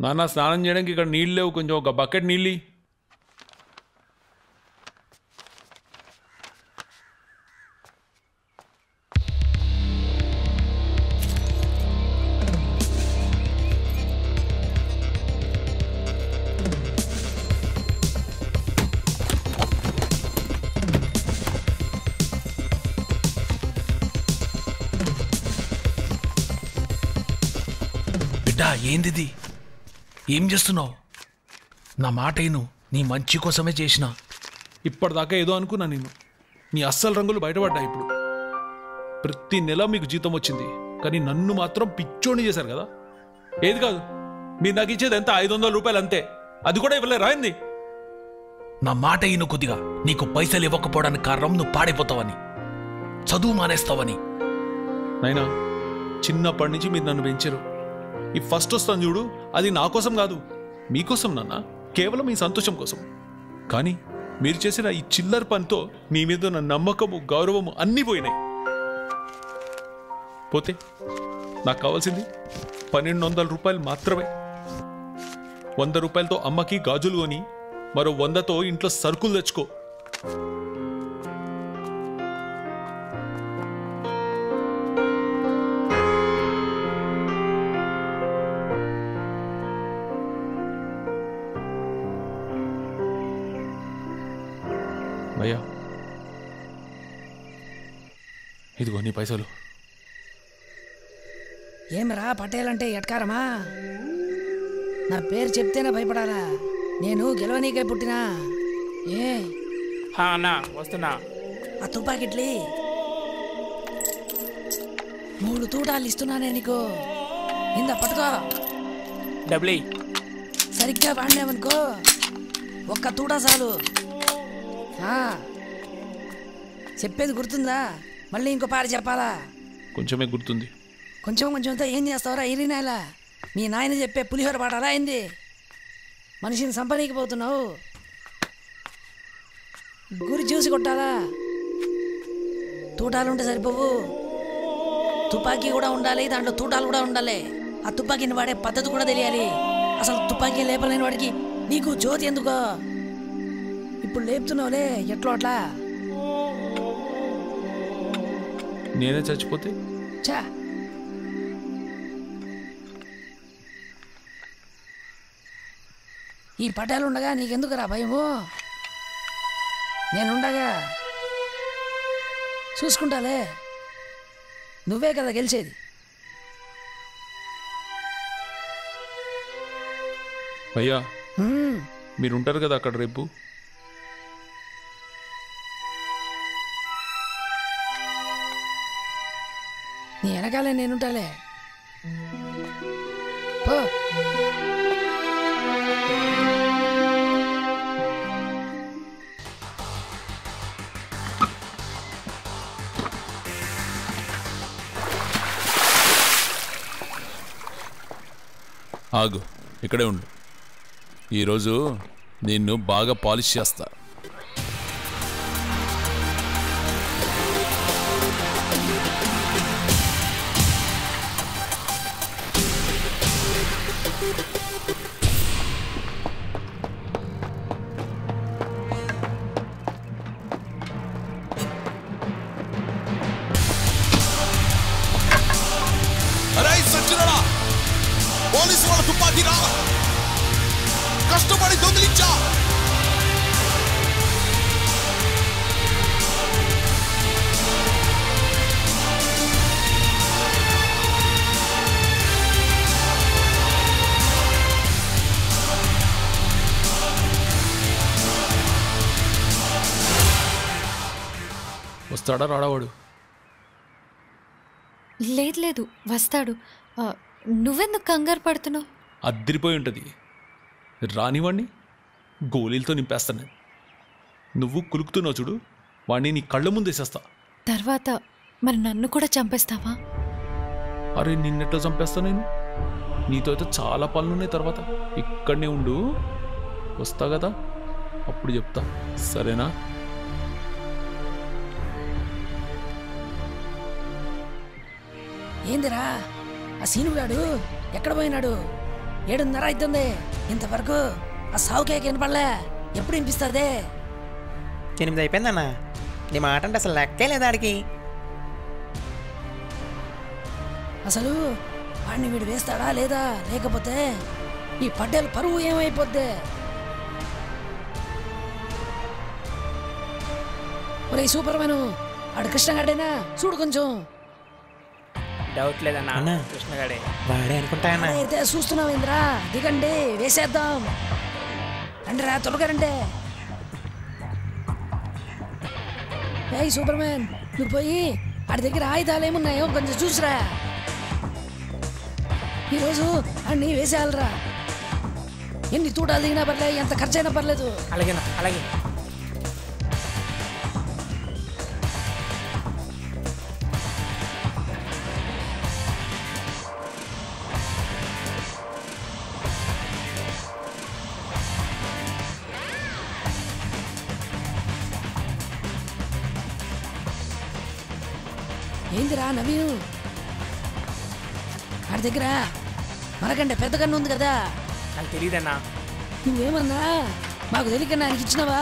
నాన్న స్నానం చేయడానికి ఇక్కడ నీళ్ళు లేవు కొంచెం ఒక బకెట్ నీళ్ళు ఇయ్యి. బిడ్డ ఏందిది ఏం చేస్తున్నావు నా మాట అయిను నీ మంచి కోసమే చేసిన ఇప్పటిదాకా ఏదో అనుకున్నా నేను నీ అస్సలు రంగులు బయటపడ్డాయి ఇప్పుడు ప్రతి నెల మీకు జీతం వచ్చింది కానీ నన్ను మాత్రం పిచ్చోని చేశారు కదా ఏది కాదు మీరు నాకు ఇచ్చేది ఎంత ఐదు వందల రూపాయలు అంతే అది కూడా ఇవ్వలేరా ఏంది నా మాట అయిను కొద్దిగా నీకు పైసలు ఇవ్వకపోవడానికి కారణం నువ్వు పాడైపోతావని చదువు మానేస్తావని నైనా చిన్నప్పటి నుంచి మీరు నన్ను పెంచారు ఈ ఫస్ట్ వస్తాను చూడు అది నా కోసం కాదు మీకోసం నాన్న కేవలం మీ సంతోషం కోసం కానీ మీరు చేసిన ఈ చిల్లర పనితో మీ మీద ఉన్న నమ్మకము గౌరవము అన్నీ పోయినాయి పోతే నాకు కావాల్సింది పన్నెండు వందల రూపాయలు మాత్రమే వంద రూపాయలతో అమ్మకి గాజులు కొని మరో వందతో ఇంట్లో సరుకులు తెచ్చుకో భయ్యా ఇదిగో నీ పైసలు ఏమిరా పటేల్ అంటే ఎట్కారమా నా పేరు చెప్తేనే భయపడాలా నేను గెలవనీకే పుట్టినా ఏ హా అన్నా వస్తున్నా ఆ తుపాకిట్లి మూడు తూటాలు ఇస్తున్నానే నీకు ఇంద పట్టుకో డబ్లీ సరిగ్గా వాడినావనుకో ఒక్క తూటా చాలు ఆ. చెప్పేది గుర్తుందా మళ్ళీ ఇంకో పాట చెప్పాలా కొంచెమే గుర్తుంది కొంచెం కొంచెంతో ఏం చేస్తావురా ఇరినాయలా మీ నాయన చెప్పే పులిహోర పాట అలా అయింది మనిషిని సంపనీకిపోతున్నావు గురి చూసి కొట్టాలా తూటాలు ఉంటే సరిపోవు తుపాకీ కూడా ఉండాలి దాంట్లో తూటాలు కూడా ఉండాలి ఆ తుపాకీని వాడే పద్ధతి కూడా తెలియాలి అసలు తుపాకీ లేపలేని వాడికి నీకు జ్యోతి ఎందుకో ఇప్పుడు లేపుతున్నావులే ఎట్లో అట్లా నేనే చచ్చిపోతే చా ఈ పటాలు ఉండగా నీకెందుకురా భయము నేనుండగా చూసుకుంటాలే నువ్వే కదా గెలిచేది భయ్యా హ్మ్. మీరు ఉంటారు కదా అక్కడ రేపు నీ వెనకాలే నేనుంటాలే పో ఆగు ఇక్కడే ఉండు ఈరోజు నిన్ను బాగా పాలిష్ చేస్తా అరే సచ్చినడా పోలీసు వాళ్ళ తుపాకీ రా కష్టపడి దొంగిలించా వస్తాడా రాడవాడు లేదు లేదు వస్తాడు ఆ, నువ్వెందుకు కంగారు పడుతున్నావు అద్దరిపోయి ఉంటుంది రానివాణ్ణి గోళీలతో నింపేస్తాను నేను నువ్వు కులుకుతున్నావు చూడు వాణ్ణి నీ కళ్ళ ముందేసేస్తా తర్వాత మరి నన్ను కూడా చంపేస్తావా అరే నిన్నెట్లా చంపేస్తా నేను నీతో అయితే చాలా పనులున్నాయి తర్వాత ఇక్కడనే ఉండు వస్తా కదా అప్పుడు చెప్తా సరేనా ఏందిరా ఆ సీనుగాడు ఎక్కడ పోయినాడు ఏడున్నర అవుతుంది ఇంతవరకు ఆ సావు కేక్ వినపడలే ఎప్పుడు వినిపిస్తుంది ఎనిమిది అయిపోయిందన్న నీ మాట అంటే అసలు లెక్కే లేదు ఆడికి అసలు వాడిని వీడు వేస్తాడా లేదా లేకపోతే ఈ పడ్డేల పరువు ఏమైపోద్ది ఒరే సూపర్ మ్యాన్ ఆడు కృష్ణగాడేనా చూడు కొంచెం డౌట్ లేదన్నా అన్నా. కృష్ణగాడే వాడే అనుకుంటా అన్న అయితే చూస్తున్నావేంద్రా దిగండి వేసేద్దాం రండి రా త్వరగా రండి ఏయ్ సూపర్ మ్యాన్ నువ్వు పోయి ఆడి దగ్గర ఆయుధాలు ఏమున్నాయో కొంచెం చూసిరా ఈరోజు అన్ని వేసేయాలరా ఎన్ని తూటాలు దిగినా పర్లేదు ఎంత ఖర్చు అయినా పర్లేదు అలాగేనా అలాగే ఏందిరా నవీను ఆడి దగ్గర మనకంటే పెద్ద కన్ను ఉంది కదా నాకు తెలియదన్నా నువ్వేమన్నా మాకు తెలియకన్నా ఆయనకి ఇచ్చినావా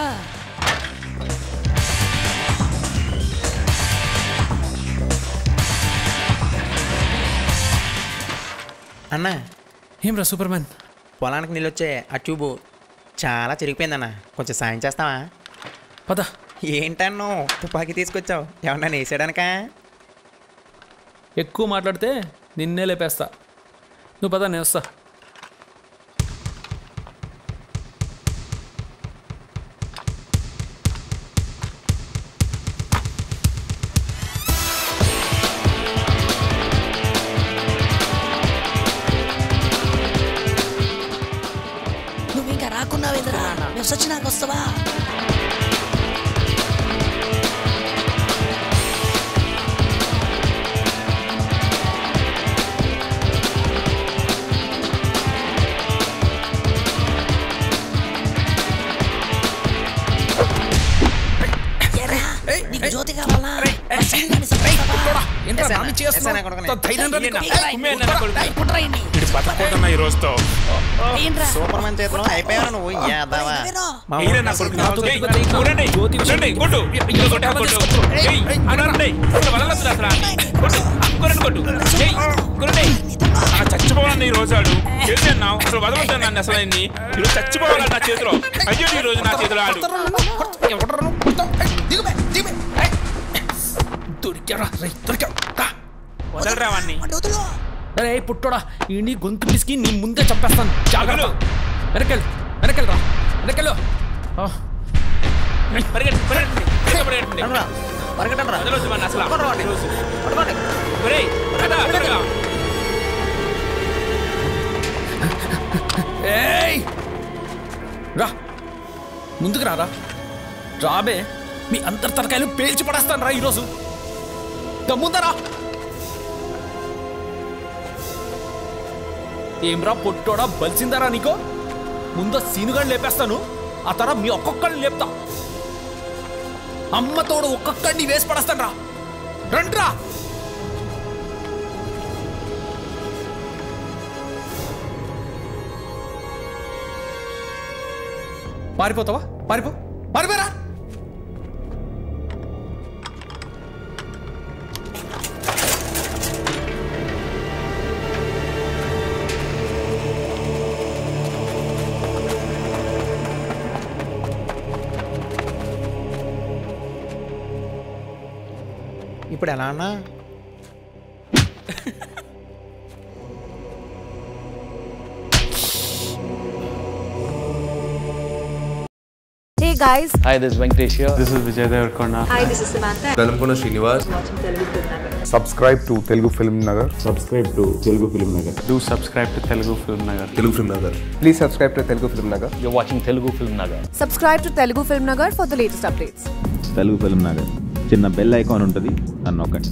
అన్న ఏం రా సూపర్ మ్యాన్ పొలానికి నీళ్ళు వచ్చే ఆ ట్యూబు చాలా చిరిగిపోయిందన్న కొంచెం సాయం చేస్తావా పద ఏంటన్నో తుపాకీ తీసుకొచ్చావు ఏమన్నా వేసాడనకా ఎక్కువ మాట్లాడితే నిన్నే లేపేస్తా నువ్వు పద నేను వస్తా నువ్వు ఇంకా రాకున్నావేంద్రా మేము సచ్చినాక వస్తావా ఏరా, నీకు జ్యోతి కావాలా ఆ సీనుగాని చంపేస్తావా? కుట్రయ్యండి. ఇది బతకపోతున్నా ఈ రోజుతో ఏంట్రా? సూపర్ మ్యాన్ చేతిలో అయిపోయావు నువ్వు యాదవా విను. మా ఈయన నా కొడుకు నా కొడుకు. ఏయ్, కొనండి, కొనండి, కొట్టు. ఇదిగో కొట్టు, కొట్టు. ఏయ్, అనండి. కొట్టు, వదలొద్దు అసలు. కొట్టు, కొనండి, కొట్టు. ఏయ్, కొనండి. ఆ, చచ్చిపోవాలన్న ఈ రోజు ఆడు తెలిసి అన్నావు అసలు వదలొద్దు నన్ను అసలు ఆయన్ని. ఈరోజు చచ్చిపోవాలి నా చేతిలో అయ్యో ఈ రోజు నా చేతిలో ఆడు దొరికారా రే దొరికా వదలరా వాడిని అరే పుట్టోడా ఈ నీ గొంతు పిసికి నీ ముందే చంపేస్తాను జాగ్రత్త వెనకెళ్ళు వెనకెళ్ళరా వెనకెళ్ళు ఆ, పరిగెత్తి పరిగెత్తండి పరిగెత్తండి పరిగెట్టండి రా వదలొద్దు వాడిని అసలు పట్టుకోండి. ఈ రోజు. పట్టుకోండి. ఒరేయ్, రా, త్వరగా. ఏయ్ రా ముందుకు రారా రాబే మీ అందరి తరకాయలు పేల్చి పడేస్తాను రా ఈరోజు దమ్ముందరా ఏమ్రా పొట్టోడా బలిసిందారా నీకో ముందు సీనుగాని లేపేస్తాను ఆ తర్వాత మీ ఒక్కొక్కడిని లేపుతా అమ్మ తోడు ఒక్కొక్కడిని వేసి పడేస్తాను రా రండ్రా పారిపోతావా పారిపో పారిపోరా ఇప్పుడు ఎలా అన్నా Hey guys, Hi, this is Venkatesh here. This is Vijay Devarkonda. hi, this is Samantha. Velankonda Srinivas Subscribe to Telugu Film Nagar. Subscribe to Telugu Film Nagar. Do subscribe to Telugu Film Nagar. Telugu film Nagar Please subscribe to Telugu Film Nagar. You're watching Telugu Film Nagar. Subscribe to Telugu Film Nagar for the latest updates. Telugu film Nagar చిన్న bell icon ఉంటుంది అని నొక్కండి